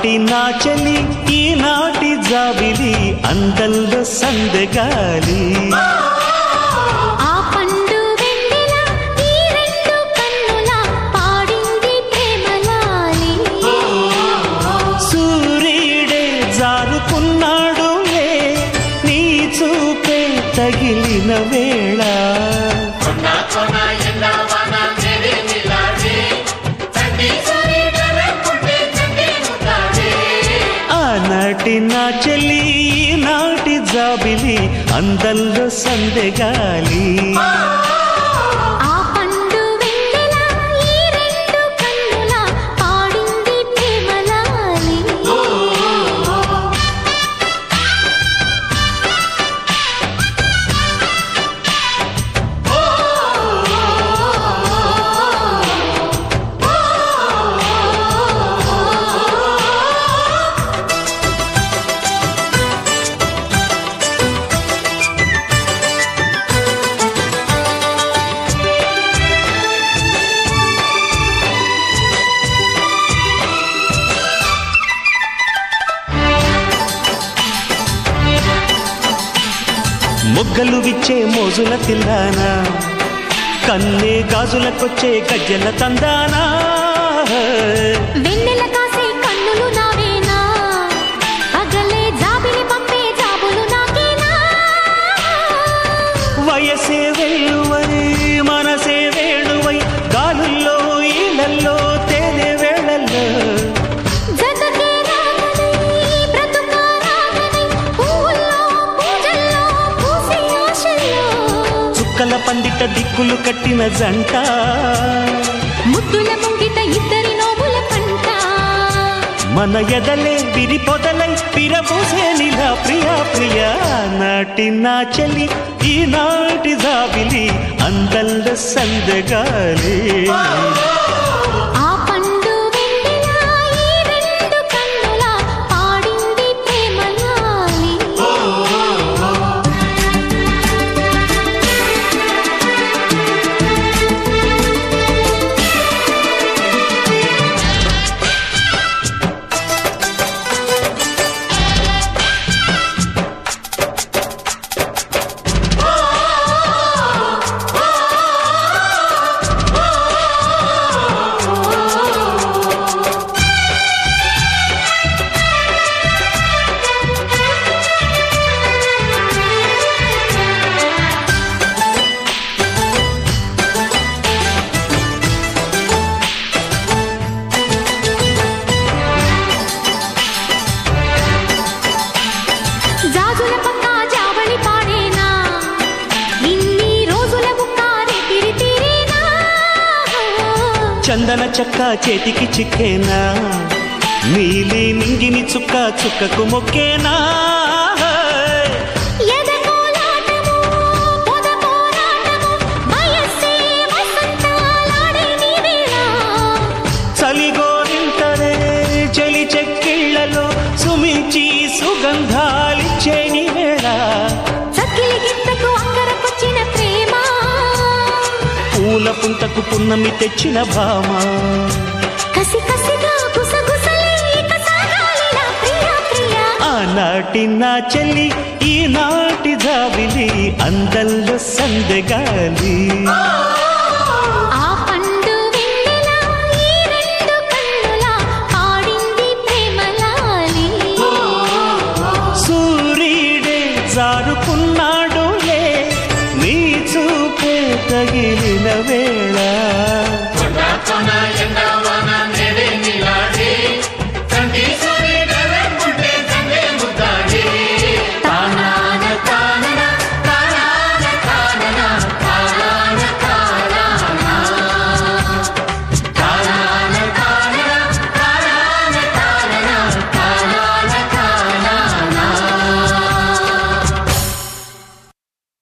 ఆనాటి నా చెలి ఈనాటి జాబిలి అందంలో సందగాలి ఆ పండు వెన్నెల ఈ రెండు కన్నుల పాడింది ప్రేమలాలి సూర్యుడే జారుకున్నాడులే నీ చూపే తగిలిన వేళ ఆనాటి నా చెల్లి నాటి జాబిలి అందంలో సందెగాలి ఆ పండు వెన్నెల ఈ రెండు కన్నుల పాడింది ప్రేమలాలి మొగ్గలు విచ్చే మోజుల తిల్లానా కన్నే గాజులకొచ్చే గజ్జల తందానా వెన్నెల కాసే కన్నులు నావేనా పగలే జాబిలి పంపే జాబులు నాకేనా వయసే వేణువై మనసే వేణువై గాలుల్లో ఈలల్లో తేనె వేళల్లో జతకే రాగనై బ్రతుకా రాగనై పూల్లో పూజల్లో పూసే ఆశల్లో చుక్కల పందిట దిక్కులు కట్టిన జంట ముద్దుల ముంగిట ఇద్దరి నోముల పంట మన ఎదలే విరి పొదలై పిరబూసే నిలా ప్రియా ప్రియా నాటి నా చెలి ఈనాటి జాబిలి అందల్ల సందగాలి ఆ పండు వెన్నెల ఈ రెండు కన్నుల పాడింది ప్రేమలాలి జాజుల పక్క జావళి పాడేనా ఇన్ని రోజుల బుక్కారే తిరి తిరినా చందన చెక్క చేతికి చిక్కేనా నీలి నింగిని చుక్క చుక్కకు మొక్కేనా ఎదకోలాటము పొద పోరాటము వయస్సే వసంతాలాడే నీ వేళ చలిగోరింతలే చలి చెక్కిళ్లలో సుమించి సుగంధాలిచ్చే నీ వేళ చక్కిలి గింతకు అక్కరకొచ్చిన ప్రేమ పూల పుంతకు పున్నమి తెచ్చిన భామ కసి కసిగా గుసగుసలే ఇక సాగాలిలా ప్రియా ప్రియా ఆనాటి నా చెల్లి ఈనాటి జాబిలి అందల్లో సందగాలి ఆ పండు వెన్నెల ఈ రెండు కన్నుల పాడింది ప్రేమలాలి సూర్యుడే జారుకున్నాడులే నీ చూపే తగిలిన వేళ ఎండవాన